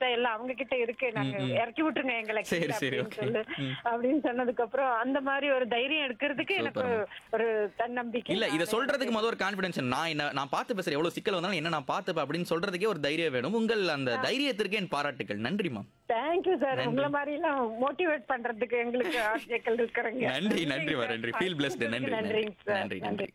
அவஸ்தை எல்லாம் அவங்க கிட்ட இருக்கு நாங்க இறக்கி விட்டுருங்க எங்களை சரி, கீழே சரி, அப்படின்னு okay. சொல்லு ம். அப்படின்னு சொன்னதுக்கு அப்புறம் அந்த மாதிரி ஒரு தைரியம் எடுக்கிறதுக்கு எனக்கு ஒரு தன்னம்பிக்கை இல்ல இத சொல்றதுக்கு முதல் ஒரு கான்பிடன்ஸ் நான் என்ன நான் பார்த்து பேசுறேன் எவ்வளவு சிக்கல் வந்தாலும் என்ன நான் பார்த்துப்பேன் அப்படின்னு சொல்றதுக்கே ஒரு தைரியம் வேணும் உங்கள் அந்த தைரியத்திற்கு என் பாராட்டுகள் நன்றிமா தேங்க்யூ சார் உங்களை மாதிரி எல்லாம் மோட்டிவேட் பண்றதுக்கு எங்களுக்கு ஆட்சியக்கள் இருக்கிறாங்க நன்றி நன்றி வா நன்றி ஃபீல் பிளஸ்ட் நன்றி நன்றி நன்றிங்க சார் நன்றி நன்றி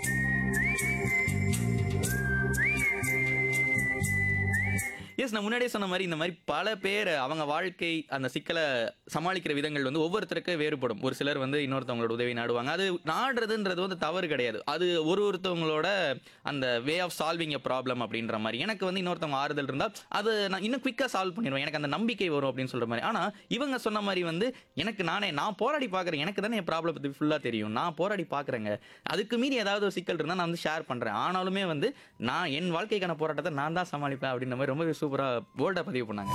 எஸ் நான் முன்னாடியே சொன்ன மாதிரி இந்த மாதிரி பல பேர் அவங்க வாழ்க்கை அந்த சிக்கலை சமாளிக்கிற விதங்கள் வந்து ஒவ்வொருத்தருக்கு வேறுபடும் ஒரு சிலர் வந்து இன்னொருத்தவங்களோட உதவி நாடுவாங்க அது நாடுறதுன்றது வந்து தவறு கிடையாது அது ஒரு ஒருத்தவங்களோட அந்த way of solving a problem அப்படின்ற மாதிரி எனக்கு வந்து இன்னொருத்தவங்க ஆறுதல் இருந்தால் அது நான் இன்னும் குயிக்காக சால்வ் பண்ணிடுவேன் எனக்கு அந்த நம்பிக்கை வரும் அப்படின்னு சொல்ற மாதிரி ஆனால் இவங்க சொன்ன மாதிரி வந்து எனக்கு நானே நான் போராடி பார்க்குறேன் எனக்கு தானே என் ப்ராப்ளம் பற்றி ஃபுல்லாக தெரியும் நான் போராடி பார்க்குறேங்க அதுக்கு மீறி ஏதாவது ஒரு சிக்கல் இருந்தால் நான் வந்து ஷேர் பண்ணுறேன் ஆனாலுமே வந்து நான் என் வாழ்க்கைக்கான போராட்டத்தை நான் தான் சமாளிப்பேன் அப்படின்ற மாதிரி ரொம்பவே சூப்பராக போல்டாக பதிவு பண்ணாங்க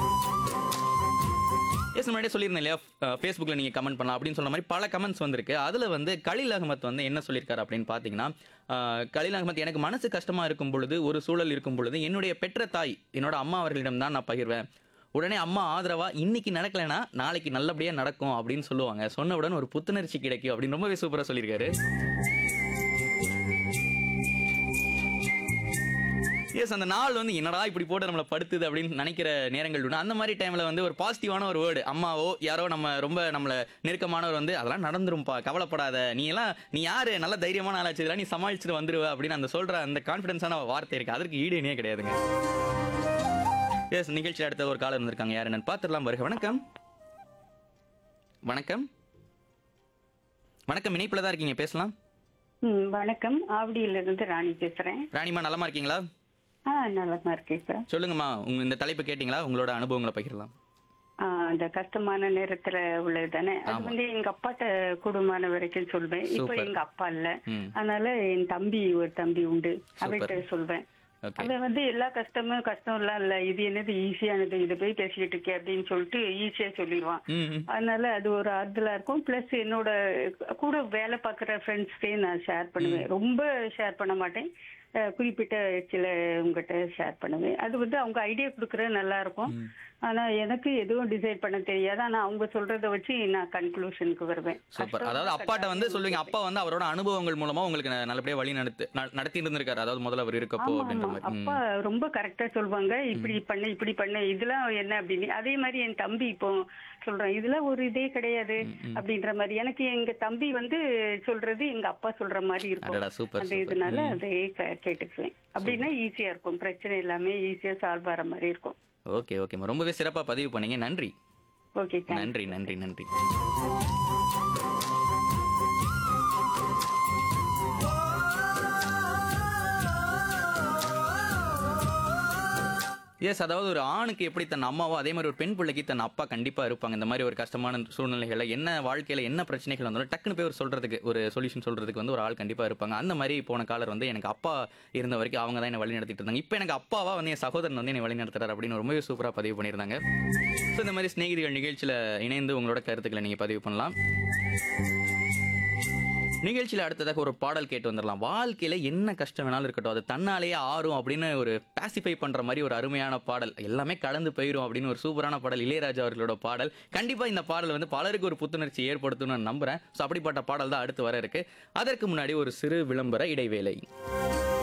எஸ் முன்னாடியே சொல்லியிருந்தேன் இல்லையா ஃபேஸ்புக்கில் நீங்கள் கமெண்ட் பண்ணலாம் அப்படின்னு சொன்ன மாதிரி பல கமெண்ட்ஸ் வந்திருக்கு அதில் வந்து கலில் அகமத் வந்து என்ன சொல்லியிருக்காரு அப்படின்னு பார்த்தீங்கன்னா அஹ், கலில் அகமத் எனக்கு மனசு கஷ்டமாக இருக்கும் பொழுது ஒரு சூழல் இருக்கும் பொழுது என்னுடைய பெற்ற தாய் என்னோட அம்மா அவர்களிடம் தான் நான் பகிர்வேன் உடனே அம்மா ஆதரவா இன்னைக்கு நடக்கலைன்னா நாளைக்கு நல்லபடியாக நடக்கும் அப்படின்னு சொல்லுவாங்க சொன்னவுடன் ஒரு புத்துணர்ச்சி கிடைக்கும் அப்படின்னு ரொம்பவே சூப்பராக சொல்லியிருக்காரு எஸ் அந்த நாள் வந்து என்னடா இப்படி போட்டு நம்மளை படுத்துது அப்படின்னு நினைக்கிற நேரங்கள் உண்டு அந்த மாதிரி டைம்ல வந்து ஒரு பாசிட்டிவான ஒரு வேர்டு அம்மாவோ யாரோ நம்ம ரொம்ப நம்மள நெருக்கமானவர் வந்து அதெல்லாம் நடந்துரும்பா கவலைப்படாத நீ எல்லாம் நீ யாரு நல்ல தைரியமான ஆளாச்சு இதெல்லாம் நீ சமாளிச்சுட்டு வந்துருவ அப்படின்னு அந்த சொல்ற அந்த கான்ஃபிடன்ஸான வார்த்தை இருக்கு அதற்கு ஈடு இணையே கிடையாதுங்க எஸ் நிகழ்ச்சி அடுத்த ஒரு காலம் இருந்திருக்காங்க யார் என்னன்னு பார்த்துடலாம் வருக வணக்கம் வணக்கம் வணக்கம் இணைப்புல தான் இருக்கீங்க பேசலாம் ம், வணக்கம் ஆவடியில இருந்து ராணி பேசுறேன் ராணிமா நலமா இருக்கீங்களா ஆ நலமா இருக்கேன் சார் சொல்லுங்கம்மா உங்க இந்த தலைப்பு கேட்டிங்களா உங்களோட அனுபவங்களை பகிரலாம் ஆ, அந்த கஷ்டமான நேரத்துல உள்ளது தானே அது ஆமா. வந்து எங்க அப்பாட்ட குடும்பமான வரைக்கும் சொல்வேன் இப்ப Super. எங்க அப்பா இல்ல ம். அதனால என் தம்பி ஒரு தம்பி உண்டு அவர்கிட்ட சொல்வேன் ஓகே அவன் வந்து எல்லா கஷ்டமும் கஷ்டம் எல்லாம் இல்ல இது என்னது ஈஸியானது இதை போய் பேசிக்கிட்டு இருக்கே அப்படின்னு சொல்லிட்டு ஈஸியா சொல்லிடுவான் ம் ம். அதனால அது ஒரு ஆறுதலா இருக்கும் பிளஸ் என்னோட கூட வேலை பார்க்குற ஃப்ரெண்ட்ஸ்டையும் நான் ஷேர் பண்ணுவேன் ரொம்ப ஷேர் பண்ண மாட்டேன் அஹ் குறிப்பிட்ட சில உங்ககிட்ட ஷேர் பண்ணுவேன் அது வந்து அவங்க ஐடியா கொடுக்குறது நல்லா இருக்கும் ஆனா எனக்கு எதுவும் டிசைட் பண்ண தெரியாது ஆனா அவங்க சொல்றத வச்சு நான் கன்க்ளூஷனுக்கு வருவேன் சூப்பர் அதாவது அப்பாட்ட வந்து சொல்லுவீங்க அப்பா வந்து அவரோட அனுபவங்கள் மூலமா உங்களுக்கு ந- நல்லபடியா வழி நடத்து ந- நடத்தி இருந்திருக்காரு அதாவது முதல்ல அவர் இருக்கப்போ ஆமா அப்படின்ற ஆமா மாதிரி ம். அப்பா ரொம்ப கரெக்டா சொல்லுவாங்க இப்படி பண்ணு இப்படி பண்ணு இதெல்லாம் என்ன அப்படின்னு அதே மாதிரி என் தம்பி இப்போ சொல்றான் இதெல்லாம் ஒரு இதே கிடையாது அப்படின்ற மாதிரி எனக்கு எங்க தம்பி வந்து சொல்றது எங்க அப்பா சொல்ற மாதிரி இருக்கும் அடடா சூப்பர் அந்த இதனால அதே கே- கேட்டுக்குவேன் அப்படின்னா ஈஸியா இருக்கும் பிரச்சனை எல்லாமே ஈஸியா சால்வ் ஆகிற மாதிரி இருக்கும் ஓகே ஓகேம்மா ரொம்பவே சிறப்பா பதிவு பண்ணீங்க நன்றி ஓகே நன்றி நன்றி நன்றி எஸ் அதாவது ஒரு ஆணுக்கு எப்படி தன் அம்மாவோ அதே மாதிரி ஒரு பெண் பிள்ளைக்கு தன் அப்பா கண்டிப்பா இருப்பாங்க இந்த மாதிரி ஒரு கஷ்டமான சூழ்நிலைகள்ல என்ன வாழ்க்கையில என்ன பிரச்சனைகள் வந்தாலும் டக்குன்னு போய் ஒரு சொல்றதுக்கு ஒரு சொல்யூஷன் சொல்றதுக்கு வந்து ஒரு ஆள் கண்டிப்பா இருப்பாங்க அந்த மாதிரி போன காலர் வந்து எனக்கு அப்பா இருந்த வரைக்கும் அவங்க தான் என்ன வழி நடத்திட்டு இருந்தாங்க இப்போ எனக்கு அப்பாவா வந்து என் சகோதரன் வந்து என்னை வழி நடத்துறாரு அப்படின்னு ரொம்பவே சூப்பரா பதிவு பண்ணியிருந்தாங்க ஸோ இந்த மாதிரி சிநேகிதிகள் நிகழ்ச்சியில இணைந்து உங்களோட கருத்துக்களை நீங்க பதிவு பண்ணலாம் நிகழ்ச்சியில் அடுத்ததாக ஒரு பாடல் கேட்டு வந்துடலாம் வாழ்க்கையில என்ன கஷ்டம் வேணாலும் இருக்கட்டும் அது தன்னாலேயே ஆறும் அப்படின்னு ஒரு பாசிஃபை பண்ற மாதிரி ஒரு அருமையான பாடல் எல்லாமே கலந்து போயிரும் அப்படின்னு ஒரு சூப்பரான பாடல் இளையராஜா அவர்களோட பாடல் கண்டிப்பா இந்த பாடல் வந்து பலருக்கு ஒரு புத்துணர்ச்சி ஏற்படுத்தும்னு நான் நம்புறேன் ஸோ அப்படிப்பட்ட பாடல் தான் அடுத்து வர இருக்கு அதற்கு முன்னாடி ஒரு சிறு விளம்பர இடைவேளை